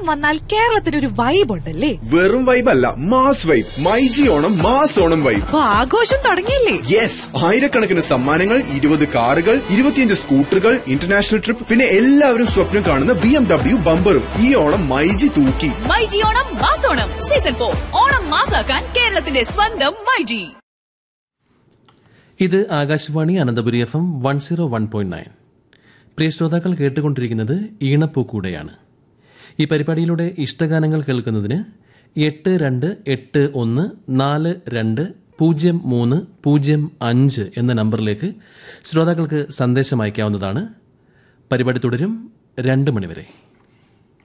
ഓണം വന്നാൽ കേരളത്തിന് ഒരു വൈബ് ഉണ്ടല്ലേ വെറും വൈബ് അല്ല mass vibe myG Onam mass Onam vibe അപ്പൊ ആഘോഷം തുടങ്ങിയില്ലേ യെസ് ആയിരക്കണക്കിന് സമ്മാനങ്ങൾ ഇരുപത് കാറുകൾ ഇരുപത്തിയഞ്ച് സ്കൂട്ടറുകൾ ഇന്റർനാഷണൽ ട്രിപ്പ് പിന്നെ എല്ലാവരും സ്വപ്നം കാണുന്ന ബി എം ഡബ്ല്യു ബമ്പറും ഈ ഓണം മൈജി തൂക്കി മൈജി ഓണം മാസോണം സീസൺ ഫോർ ഓണം മാസാക്കാൻ കേരളത്തിന്റെ സ്വന്തം മൈജി ഇത് Akashvani Ananthapuri F M one zero one point nine പ്രിയ ശ്രോതാക്കൾ കേട്ടുകൊണ്ടിരിക്കുന്നത് ഈണപ്പൂക്കൂടെയാണ് ഈ പരിപാടിയിലൂടെ ഇഷ്ടഗാനങ്ങൾ കേൾക്കുന്നതിന് എട്ട് രണ്ട് എട്ട് ഒന്ന് നാല് രണ്ട് പൂജ്യം മൂന്ന് പൂജ്യം അഞ്ച് എന്ന നമ്പറിലേക്ക് ശ്രോതാക്കൾക്ക് സന്ദേശം അയക്കാവുന്നതാണ് പരിപാടി തുടരും രണ്ട് മണിവരെ